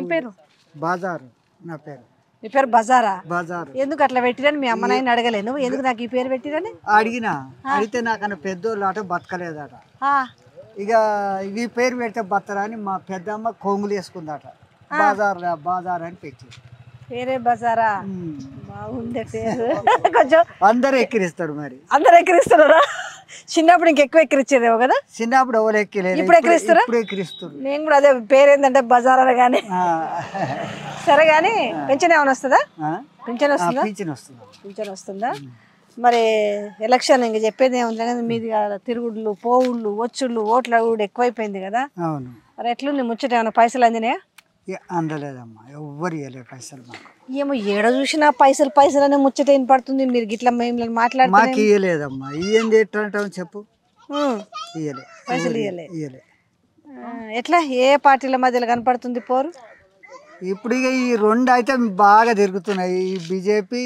పేరు బాజారు నా పేరు మీ పేరు బజారా బాజారు ఎందుకు అట్లా పెట్టిరని మీ అమ్మ నాయన అడగలేను ఎందుకు నాకు ఈ పేరు పెట్టిరని అడిగినా అడిగితే నాకన్నా పెద్దోళ్ళు అట బతకలేదట ఆ, ఇక ఈ పేరు పెడితే బతరా అని మా పెద్దమ్మ కొంగులు వేసుకుందట బాజార్ రా, బాజార్ అని పెట్టి పేరే బజారా బాగుంది పేరు కొంచెం అందరూ ఎక్కిరిస్తారు మరి అందరు ఎక్కిరిస్తున్నారా చిన్నప్పుడు ఇంకెక్కువ ఎక్కిరిచ్చేదేమో కదా చిన్నప్పుడు ఎవరు ఎక్కిలేదు ఇప్పుడు ఎక్కిరిస్తారా? ఇప్పుడు ఎక్కిరిస్తారు నేను కూడా అదే పేరు ఏంటంటే బజార్ అనగానే ఆ. సరే కానీ పెన్షన్ ఏమైనా వస్తుందా ఆ? పెన్షన్ ఆ, వస్తుందా పింఛన్ వస్తుంది పింఛన్ వస్తుందా మరి ఎలక్షన్ ఇంక చెప్పేది ఏముంది కానీ మీది కాదు, తిరుగుళ్ళు పోవుళ్ళు వచ్చుళ్ళు ఓట్ల కూడా ఎక్కువైపోయింది కదా అవును మరి ఎట్లుంది ముచ్చట ఏమైనా పైసలు అందినాయా ఇక అందలేదమ్మా ఎవ్వరు ఇవ్వలేదు పైసలు మాకు ఏమో ఏడ చూసినా పైసలు పైసలు అనే ముచ్చట ఏం పడుతుంది మీరు గిట్లా మేము మాట్లాడుతున్నా మాకు ఇవ్వలేదమ్మా ఇయ్యంది ఎట్లంటావు చెప్పు ఇయ్యలే పైసలు ఇయ్యలే. ఇయ్యలే ఎట్లా ఏ పార్టీల మధ్యలో కనపడుతుంది పోరు ఇప్పుడు ఇక ఈ రెండు అయితే బాగా తిరుగుతున్నాయి ఈ బీజేపీ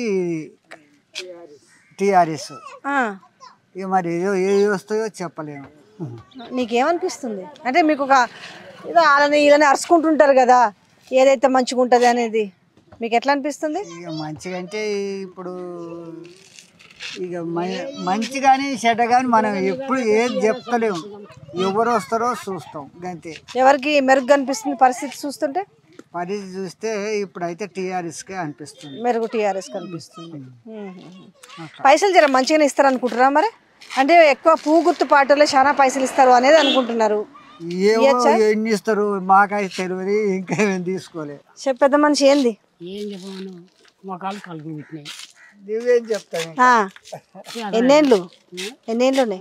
టిఆర్ఎస్ ఆ, ఇక మరి ఏదో ఏది వస్తాయో చెప్పలేము నీకేమనిపిస్తుంది అంటే మీకు ఒక ఏదో వాళ్ళని వీళ్ళని అరుచుకుంటుంటారు కదా ఏదైతే మంచిగా ఉంటుంది అనేది మీకు ఎట్లా అనిపిస్తుంది ఇక మంచిగా అంటే ఇప్పుడు ఇక మ- మంచి కానీ చెడ్డ కానీ మనం ఎప్పుడు ఏది చెప్తలేము ఎవరు వస్తారో చూస్తాం అంతే ఎవరికి మెరుగ్గా అనిపిస్తుంది పరిస్థితి చూస్తుంటే పరిస్థితి చూస్తే ఇప్పుడైతే టీఆర్ఎస్కే అనిపిస్తుంది మెరుగు టీఆర్ఎస్ కనిపిస్తుంది పైసలు జర మంచిగానే ఇస్తారు అనుకుంటారా మరి అంటే ఎక్కువ పువ్వు గుర్తు పాటలో చాలా పైసలు ఇస్తారు అనేది అనుకుంటున్నారు ఏవో ఎన్ని ఇస్తారు మాకైతే తెలియదు ఇంకా ఏమేమి తీసుకోలే చెప్పు పెద్ద మనిషి ఏంది ఏం చెప్పను మొఖాలు కలుగులు పెట్టినాయి నువ్వేం చెప్తావు ఆ, ఎన్నేళ్ళు ఎన్నేళ్ళు ఉన్నాయి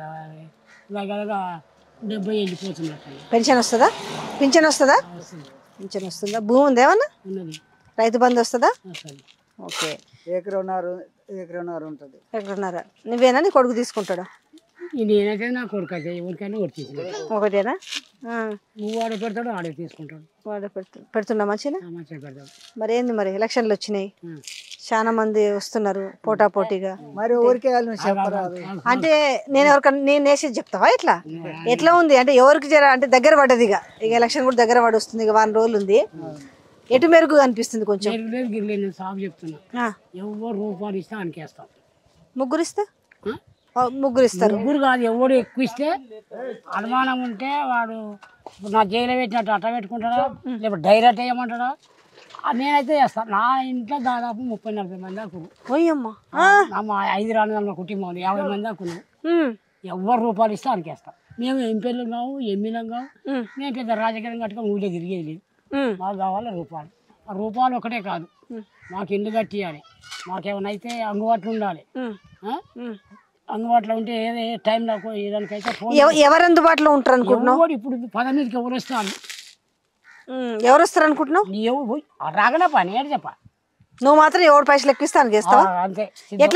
ఇలాగ డెబ్బై వెళ్ళిపోతున్నట్టు పెన్షన్ వస్తుందా పింఛన్ వస్తుందా పింఛన్ వస్తుందా భూమి ఉందా ఏమన్నా ఉన్నది రైతు బంధు వస్తుందా అసలు ఓకే ఎకరన్నర ఎకరన్నర ఉంటుంది ఎక్కడున్నారా నువ్వేనా నీ కొడుకు తీసుకుంటాడు ఇది నేనైతే నా కొడుకు అయితే ఎవరికైనా ఒకటి తీసుకుంటాడు ఒకటేనా ఆ, నువ్వు ఆడ పెడతాడు ఆడే తీసుకుంటాడు వాడు పెడుతు పెడుతున్నా మంచిగా ఆ మంచిగా పెడతాడు మరి ఏంది మరి ఎలక్షన్లు వచ్చినాయి ఉం. చాలా మంది వస్తున్నారు పోటా పోటీగా మరి ఊరికే వాళ్ళు చెప్పరాదు అంటే నేను ఎవరికన్నా నేను వేసేది చెప్తావా ఎట్లా ఎట్లా ఉంది అంటే ఎవరికి జర అంటే దగ్గర పడ్డది ఇక ఇక ఎలక్షన్ కూడా దగ్గర పడి వస్తుంది ఇక వారం రోజులు ఉంది ఎటు మెరుగు అనిపిస్తుంది కొంచెం లేదు లేదు గిర్లేదు నేను సాగు చెప్తున్నా ఆ, ఎవరు రూపాయలు ఇస్తే అనికేస్తాం ముగ్గురు ఇస్తా ఆ, ముగ్గురు ఇస్తారు ముగ్గురు కాదు ఎవడు ఎక్కువ ఇస్తే అనుమానం ఉంటే వాడు ఇప్పుడు నా జైలు పెట్టినట్టు అట్ట పెట్టుకుంటాడా లేకపోతే డైరెక్ట్ వేయమంటాడా ఆ, నేనైతే చేస్తాను నా ఇంట్లో దాదాపు ముప్పై నలభై మంది దాకా ఉన్నారు. ఓయమ్మ నా మా ఐదు రాను కుటుంబం ఉంది, యాభై మంది దాకా ఉన్నారు. ఉమ్, ఎవరు రూపాయలు ఇస్తే అనికేస్తాం మేము ఎంపీలు కావు ఎమ్మెల్యేలు కావు ఉమ్, మేము పెద్ద రాజకీయం కట్టుకొని ఊళ్ళో తిరిగేది లేదు ఉమ్, మాకు కావాలి రూపాయలు ఆ రూపాయలు ఒకటే కాదు మాకు ఇల్లు కట్టియాలి మాకేమైనా అయితే అందుబాటులో ఉండాలి ఉమ్, ఆ? ఉమ్. అందుబాటులో ఉంటే ఏదో ఏ టైంలో ఏదానికైతే ఫోన్ ఎవ- ఎవరు అందుబాటులో ఉంటారు అనుకుంటున్నావు ఎవడు ఇప్పుడు పదమీదకి ఎవరు వస్తాను ఉమ్, ఎవరు వస్తారు అనుకుంటున్నావు నీ ఎవరు పోయి ఆ రాగనే పని ఏంటి చెప్ప నువ్వు మాత్రం ఎవరు పైసలు ఎక్కిస్తాను చేస్తావా అంతే ఎట్లా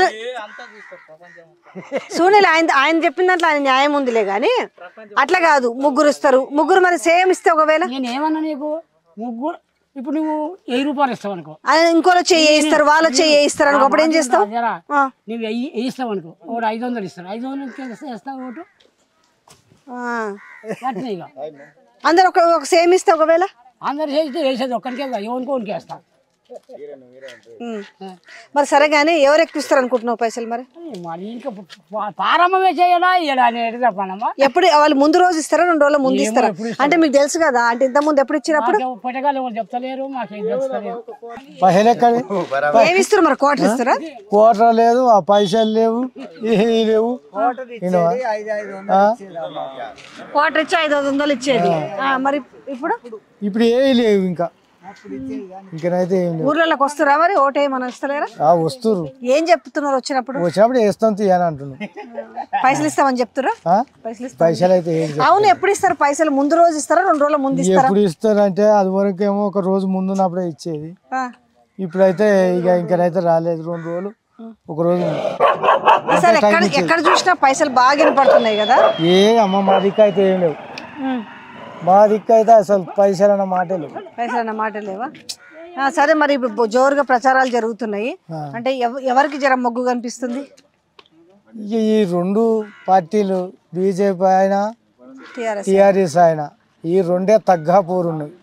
సూనీల్ ఆయన ఆయన చెప్పిన దాంట్లో ఆయన న్యాయం ఉందిలే కానీ అట్లా కాదు ముగ్గురు ఇస్తారు ముగ్గురు మరి సేమ్ ఇస్తే ఒకవేళ నేను ఏమన్నా నీకు ముగ్గురు ఇప్పుడు నువ్వు వెయ్యి రూపాయలు ఇస్తావు అనుకో ఆయన ఇంకోలో చెయ్యి ఇస్తారు వాళ్ళు చెయ్యి ఇస్తారు అనుకో అప్పుడు ఏం చేస్తావు జరా ఆ, నువ్వు వెయ్యి వేయిస్తావు అనుకో ఒకటి ఐదు వందలు ఇస్తాడు ఐదు వందలకి ఇస్తే ఇస్తావు ఒకటి ఆ. వాటిని ఇక అందరు ఒక ఒక సేమ్ ఇస్తే ఒకవేళ అందరు చేస్తే వేసేది ఒక్కరికే కాదు, ఎవరికి ఒకరికి వేస్తాం ఉమ్. మరి సరే కానీ ఎవరు ఎక్కిస్తారు అనుకుంటున్నావు పైసలు మరి మరి ఇంకా ప- ప్రారంభమే చేయడా ఇయ్యడా అనేది చెప్పనమ్మా ఎప్పుడు వాళ్ళు ముందు రోజు ఇస్తారా రెండు రోజుల ముందు ఇస్తారా అంటే మీకు తెలుసు కదా అంటే ఇంత ముందు ఎప్పుడు ఇచ్చినప్పుడు మాకు పొట్టగాలు ఎవరు చెప్తలేరు మాకేం తెలుస్తలేదు పైసలు ఎక్కడ ఏమి ఇస్తారు మరి కోట్లు ఇస్తారా కోట్ర లేదు ఆ పైసలు లేవు ఇవి లేవు వినవా? ఐదు ఐదు వందలు ఇచ్చేదమ్మా. కోటర్ ఇచ్చి ఐదు వందలు ఇచ్చేది ఆ, మరి ఇప్పుడు ఇప్పుడు ఏవి లేవు ఇంకా ఇంకనైతే ఏం లేవు ఊర్లలోకి వస్తారా మరి ఓటే ఏమైనా ఇస్తలేరా ఆ వస్తురు ఏం చెప్తున్నారు వచ్చినప్పుడు వచ్చినప్పుడు వేస్తాం తీయని అంటున్నాం పైసలు ఇస్తామని చెప్తురా ఆ? పైసలు ఇస్తా పైసలు అయితే ఏం చెప్ప- అవును ఎప్పుడు ఇస్తారు పైసలు ముందు రోజు ఇస్తారా రెండు రోజుల ముందు ఇస్తారా ఎప్పుడు ఇస్తారంటే అది వరకు ఏమో ఒక రోజు ముందున్నప్పుడే ఇచ్చేది ఆ. ఇప్పుడైతే ఇక ఇంకనైతే రాలేదు రెండు రోజులు ఒక రోజు సరే ఎక్కడ ఎక్కడ చూసినా పైసలు బాగా వినపడుతున్నాయి కదా ఏ అమ్మ మా దిక్కు అయితే ఏం లేవు ఉమ్. మా దిక్కు అయితే అసలు పైసలు అన్న మాటే లేవు పైసలు అన్న మాట లేవా ఆ, సరే మరి ఇప్పుడు బొ- జోరుగా ప్రచారాలు జరుగుతున్నాయి అంటే ఎవ- ఎవరికి జర మొగ్గు కనిపిస్తుంది ఇక ఈ రెండు పార్టీలు బీజేపీ అయినా టిఆర్ఎస్ టీఆర్ఎస్ ఆయన ఈ రెండే తగ్గా పోరున్నాయి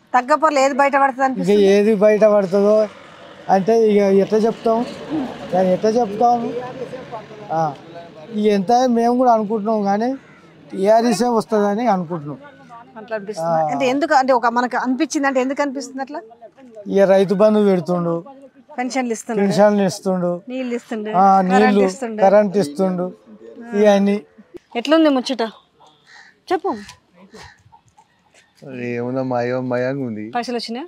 తగ్గపర్లు ఏది బయట పడుతుంది ఇంకా అనిపిస్తుంది ఏది బయట పడుతుందో అంటే ఇక ఎట్లా చెప్తాం దాన్ని ఎట్లా చెప్తాము ఆ, ఇక ఎంత మేము కూడా అనుకుంటున్నాం కానీ టీఆర్ఎస్ఏ వస్తుందని అనుకుంటున్నాం అట్లా అనిపిస్తుంది అంటే ఎందుకు అంటే ఒక మనకు అనిపించింది అంటే ఎందుకు అనిపిస్తుంది అట్లా ఇక రైతు బంధు పెడుతుండు పెన్షన్లు ఇస్తుండే పెన్షన్లు ఇస్తుండు నీళ్ళు ఇస్తుండే ఆ, కరెంట్ నీళ్లు ఇస్తుండే కరెంట్ ఇస్తుండు ఇవన్నీ ఎట్లుంది ముచ్చట చెప్పు ఏముందమ్మా అయ్యో మయంగా ఉంది పైసలు వచ్చినాయా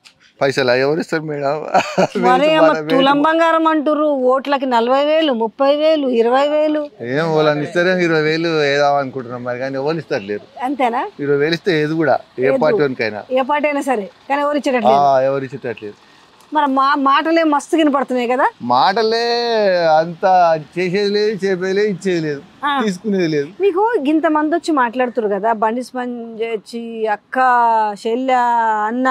పైసలు ఎవరు ఇస్తారు మేడం మరి అమ్మ తులం బంగారం అంటుర్రు ఓట్లకి నలభై వేలు ముప్పై వేలు ఇరవై వేలు ఏం వాళ్ళని ఇస్తారేమో ఇరవై వేలు వేద్దాం అనుకుంటున్నాం మరి కానీ ఎవరు ఇస్తారు లేరు అంతేనా ఇరవై వేలు ఇస్తే ఏది కూడా ఏ పార్టీ వానికైనా ఏ పార్టీ అయినా సరే కానీ ఎవరు ఆ, ఇచ్చేటట్లేదు ఎవరు ఇచ్చేటట్లేదు మరి మా మాటలే మస్తు వినపడుతున్నాయి కదా మాటలే అంత చేసేది లేదు చెప్పేది లేదు ఇచ్చేది లేదు ఆ. తీసుకునేది లేదు మీకు ఇంత మంది వచ్చి మాట్లాడుతురు కదా బండి స్పంజి అక్క శల్య అన్న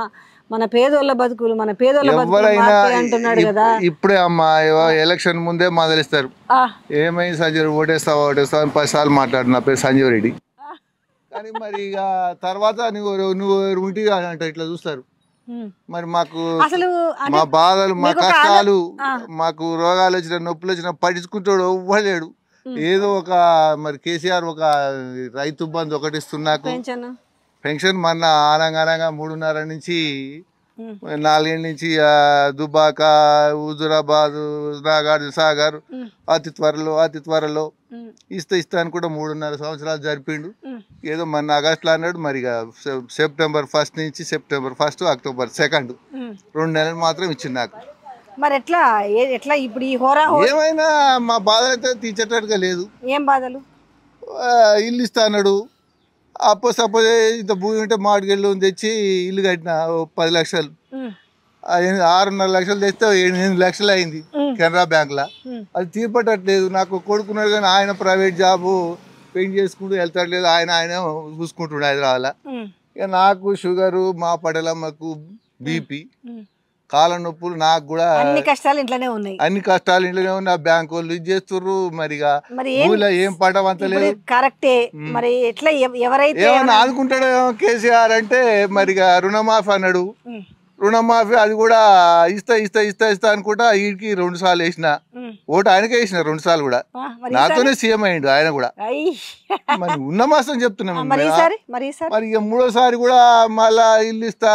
మన పేదోళ్ళ బతుకులు మన పేదోళ్ళ బతుకులు ఎవరైనా మార్పే అంటున్నాడు ఇప్- కదా ఇప్పుడే అమ్మా ఎవ- ఎలక్షన్ ముందే మొదలిస్తారు ఆ, ఏమైంది సంజయ్ రెడ్డి ఓటేస్తావా ఓటేస్తావా అని పది సార్లు మాట్లాడు నా పేరు సంజీవ్ రెడ్డి కానీ మరి ఇక తర్వాత నువ్వు నువ్వు ఉంటి అంటే ఇట్లా చూస్తారు ఉమ్. మరి మాకు అసలు అంటే మా బాధలు మా మీకు ఒక ఆద- కష్టాలు ఆ. మాకు రోగాలు వచ్చిన నొప్పులు వచ్చిన పట్టించుకుంటాడు ఇవ్వలేడు ఏదో ఒక మరి కేసీఆర్ ఒక రైతు బంధు ఒకటి ఇస్తున్నాకు పెన్షన్ పెన్షన్ మొన్న ఆనంగానంగా మూడున్నర నుంచి ఉమ్. నాలుగేళ్ళ నుంచి ఆ, దుబాక హుజురాబాద్ నాగార్జున సాగర్ ఉమ్. అతి త్వరలో అతి త్వరలో ఉమ్. ఇస్తా ఇస్తా అని కూడా మూడున్నర సంవత్సరాలు జరిపిండు ఉమ్. ఏదో మన ఆగస్టులో అన్నాడు మరి ఇక సె- సెప్టెంబర్ ఫస్ట్ నుంచి September first October second um. రెండు నెలలు మాత్రం ఇచ్చింది నాకు మరి ఎట్లా ఏ- ఎట్లా ఇప్పుడు ఈ హోరా హో- ఏమైనా మా బాధ అయితే తీర్చేటట్టుగా లేదు ఏం బాధలు ఆ, ఇల్లు ఇస్తా అన్నాడు అప్పో సపోజ్ ఇంత భూమి ఉంటే మామిడికెళ్ళు తెచ్చి ఇల్లు కట్టిన ఓ పది లక్షలు ఉమ్. ఆ ఎనిమిది- ఆరున్నర లక్షలు తెస్తే ఎనిమిది లక్షలు అయింది ఉమ్. కెనరా బ్యాంక్లో ఉమ్. అది తీర్పట్టట్లేదు నాకు కొడుకున్నాడు కానీ ఆయన ప్రైవేట్ జాబు పెయింట్ చేసుకుంటూ వెళ్తాట్లేదు ఆయన ఆయన చూసుకుంటుండే హైదరాబాద్లో ఉమ్. ఇక నాకు షుగరు మా పడలమ్మకు బీపీ ఉమ్. కాళ్ళ నొప్పులు నాకు కూడా అన్ని కష్టాలు ఇంట్లోనే ఉన్నాయి అన్ని కష్టాలు ఇంట్లోనే ఉన్న బ్యాంకు వాళ్ళు ఇది చేస్తుర్రు మరి ఇక మరి ఏం భూమిలో ఏం పడవంతలేదు ఇప్పుడు కరెక్టే మరి ఎట్లా ఎవ- ఎవరైతే ఏమన్నా ఆదుకుంటాడో కేసీఆర్ అంటే మరి ఇక రుణమాఫీ అన్నాడు ఉమ్. రుణమాఫీ అది కూడా ఇస్తా ఇస్తా ఇస్తా ఇస్తా అనుకుంటా వీడికి రెండు సార్లు వేసిన ఉమ్. ఓటు ఆయనకే వేసిన రెండు సార్లు కూడా ఆ, మరి నాతోనే సీఎం అయ్యిండు ఆయన కూడా అయ్యి. మరి ఉన్న మాసం చెప్తున్నాం ఆ, మరి ఈసారి మరి ఈసారి మరి ఇక మూడోసారి కూడా మళ్ళా ఇల్లు ఇస్తా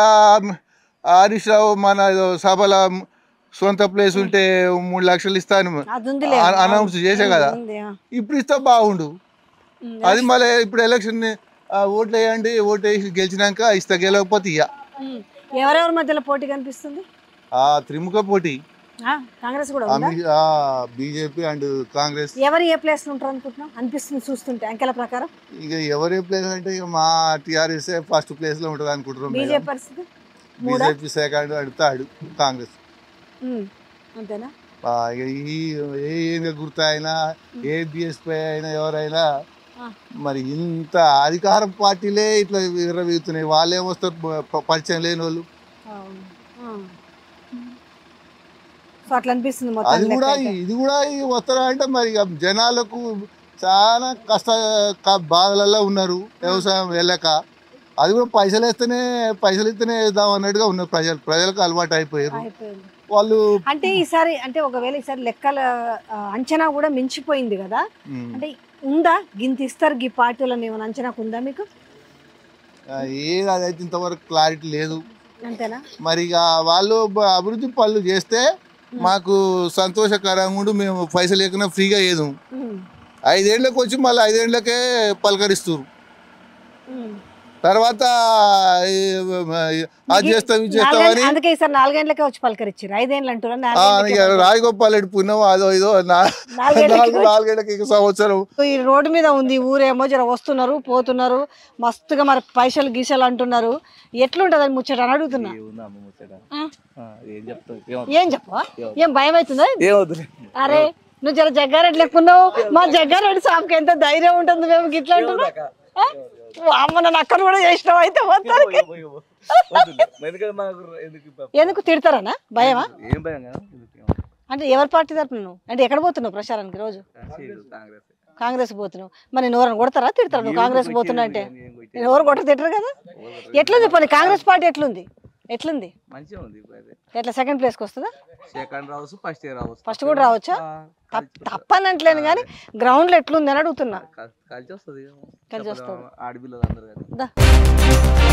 హరీష్ రావు మన ఏదో సభల సొంత ప్లేస్ ఉంటే మూడు లక్షలు ఇస్తా అని అది ఉందిలే అనౌన్స్ చేసే కదా ఉంది, ఆ. ఇప్పుడు ఇస్తే బాగుండు ఉమ్. అది మళ్ళీ ఇప్పుడు ఎలక్షన్ ఓట్లు వేయండి ఓటు వేసి గెలిచినాక ఇస్తా గెలవకపోతే ఇయ్య ఉమ్. ఎవరెవరి మధ్యలో పోటీ కనిపిస్తుంది ఆ త్రిముఖ పోటీ ఆ, కాంగ్రెస్ కూడా ఉందా అమి- ఆ బీజేపీ అండ్ కాంగ్రెస్ ఎవరు ఏ ప్లేస్ లో ఉంటారు అనుకుంటున్నాం అనిపిస్తుంది చూస్తుంటే అంకెల ప్రకారం ఇక ఎవరే ప్లేస్ అంటే ఇక మా టీఆర్ఎస్ ఫస్ట్ ప్లేస్ లో ఉంటుంది అనుకుంటున్నాం బీజేపీ పరిస్థితి మూడా BJP second and third Congress um. అంతేనా ఆ, ఇక ఈ ఏ ఏనుగ గుర్తు అయినా ఏ బిఎస్పీ అయినా ఎవరైనా ఆ. మరి ఇంత అధికార పార్టీలే ఇట్లా విర్రవీగుతున్నాయి వాళ్ళు ఏమొస్తారు ప- పరిచయం లేని వాళ్ళు అవును. ఆ. సో అట్లా అనిపిస్తుంది అది మొత్తం కూడా లెక్క అయితే. ఇది కూడా ఈ వస్తారా అంటే మరి ఇక జనాలకు చాలా కష్ట క- బాధలలో ఉన్నారు వ్యవసాయం వెళ్ళక అది కూడా పైసలు వేస్తేనే పైసలు ఇస్తేనే వేద్దాం అన్నట్టుగా ఉన్నారు ప్రజలు ప్రజలకు అలవాటు అయిపోయారు అయిపోయింది వాళ్ళు అంటే ఈసారి అంటే ఒకవేళ ఈసారి లెక్కల ఆ, అంచనా కూడా మించిపోయింది కదా ఉమ్, అంటే ఉందా గింత ఇస్తారు గీ పార్టీలను ఏమైనా అంచనాకు ఉందా మీకు ఆ, ఏది అదైతే ఇంతవరకు క్లారిటీ లేదు అంతేనా మరి ఇక వాళ్ళు బ- అభివృద్ధి పనులు చేస్తే మాకు సంతోషకరంగా ఉండు మేము పైసలు లేకుండా ఫ్రీగా ఏదు ఉమ్. ఐదేళ్లకు వచ్చి మళ్ళీ ఐదేళ్లకే పలకరిస్తారు ఉమ్. తర్వాత ఈ, అది చేస్తాం ఇది చేస్తామని నాలుగేండ్ల- అందుకే ఈసారి నాలుగేండ్లకే వచ్చి పలకరించారు ఐదేండ్లు అంటారా ఆ, నాలుగేండ్లకే ఇక రాజగోపాల్ రెడ్డి పుణ్యం అదో ఇదో నా- నాలుగేళ్లకి నాలుగు నాలుగేళ్ళకి ఇక సంవత్సరం ఈ రోడ్డు మీద ఉంది ఊరేమో జర వస్తున్నారు పోతున్నారు మస్తుగా మరి పైసలు గీసలు అంటున్నారు ఎట్లుంటది అని ముచ్చట అని అడుగుతున్నా ఆ? ఏం చెప్పవా ఏం భయం అవుతుందా అరే నువ్వు జర జగ్గారెడ్డి లెక్కున్నావు మా జగ్గారెడ్డి సాంకి ఎంత ధైర్యం ఉంటుంది మేము గిట్లా అంటున్నావు ఆ? అమ్మ నన్ను అక్కడ కూడా చేసినావు అయితే మొత్తానికి ఎందుకు తిడతారనా భయమా ఏం భయం కదా ఎందుకు? అంటే ఎవరి పార్టీ తరపున నువ్వు అంటే ఎక్కడ పోతున్నావు ప్రచారానికి రోజు కాంగ్రెస్ పోతున్నావు మరి నేను ఎవరైనా కొడతారా తిడతారా నువ్వు కాంగ్రెస్ పోతున్నా అంటే నేను ఎవరు కొట్ట తిట్టరు కదా ఎట్లుంది పోనీ కాంగ్రెస్ పార్టీ ఎట్లుంది ఎట్లుంది మంచిగా ఉంది ఇప్పుడు అయితే ఎట్లా సెకండ్ ప్లేస్కి వస్తుందా సెకండ్ రావచ్చు ఫస్ట్ ఇయర్ రావచ్చు ఫస్ట్ కూడా రావచ్చా ఆ, తప్- తప్పనట్లేను కానీ గ్రౌండ్లో ఎట్లుంది అని అడుగుతున్నా కల్- కలిసి వస్తుంది కలిసి వస్తది. ఆడపిల్లలు అందరు కానీ దా